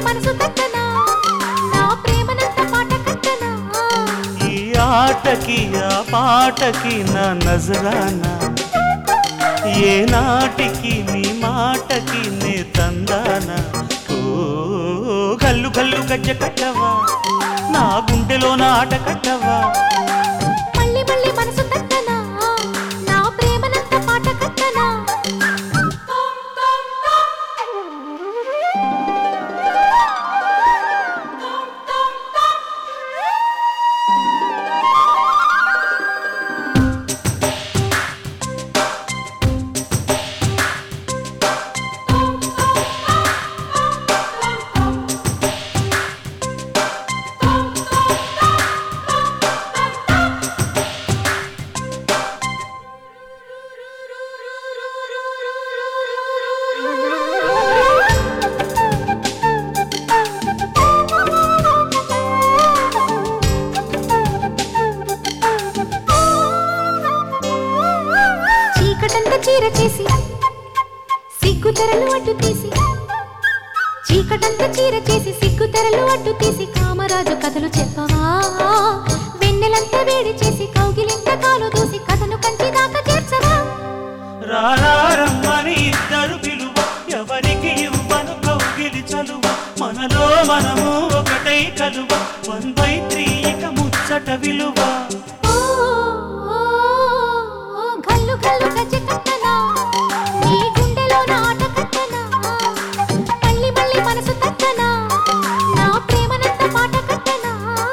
మనసు తట్టనా నా ప్రేమనంత పాట కట్టనా ఈ ఆటకి ఆ పాటకి నా నజరానా ఏ నాటికి నీ మాటకి నే తందానా ఓ కల్లు కల్లు గజ్జ కట్టవా నా గుండెలో ఆట కట్టవా మళ్ళీ మళ్ళీ మనసు తట్టనా నా ప్రేమనంత పాట కట్టనా చీకటంత చీర చేసి సిగ్గు తెరలు అడ్డు తీసి చీకటంత చీర చేసి సిగ్గు తెరలు అడ్డు తీసి కామరాజు కథలు చెప్పవా వెన్నెలంతా వేడి చేసి కౌగిలింత కాలు దూసి కథను కంచి దాకా చేర్చవా రారమ్మని ఇద్దరు పిలువ ఎవరికి ఇవ్వను కౌగిలి చలువ మనలో మనము ఒకటై కలువ వన్ బై త్రీ ఇక ముచ్చట విలువ ఓ, ఓ, ఓ, గల్లు గల్లు గజ్జ కట్టనా నీ గుండెలో నాట కట్టనా మళ్ళీ మళ్ళీ మనసు తట్టనా నా ప్రేమనంత పాట కట్టనా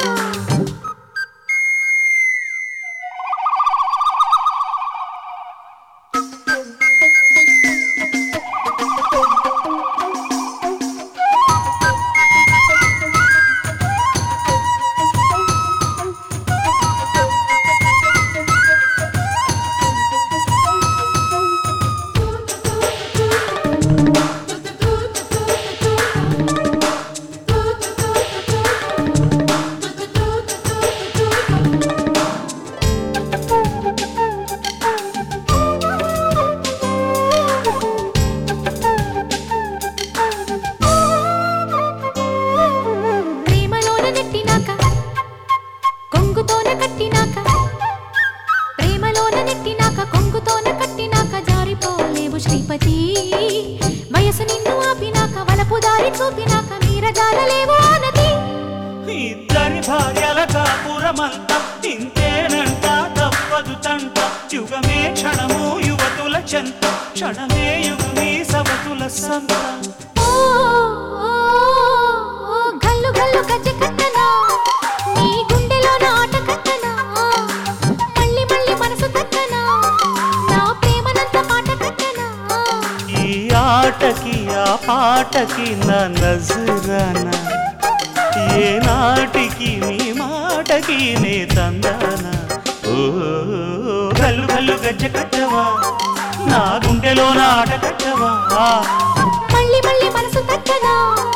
ప్రేమలోన నెట్టినాక కొంగుతోన కట్టినాక ప్రేమలోన నెట్టినాక కొంగుతోన కట్టినాక జారిపోలేవు శ్రీపతి వయసు నిన్ను ఆపినాక వలపు దారి చూపినాక మీరజాలలేవు ఆనతి ఇద్దరి భార్యల కాపురమంత ఇంతేనంట తప్పదు తంట యుగమే క్షణము యువతుల చెంత క్షణమే యుగమే సవతుల సంత ఓ, ఓ, ఓ, గల్లు గల్లు గజ్జ కట్టనా నీ గుండెలోన ఆట కట్టనా మళ్ళీ మళ్ళీ మనసు తట్టనా నా ప్రేమనంత పాట కట్టనా ఈ ఆటకి ఆ పాటకి నా నజరానా ఏ నాటికి నీ మాటకి నే తందానా ఓ కల్లు కల్లు గజ్జ కట్టవా నా గుండెలో నాట కట్టవా మళ్ళీ మళ్ళీ మనసు తట్టనా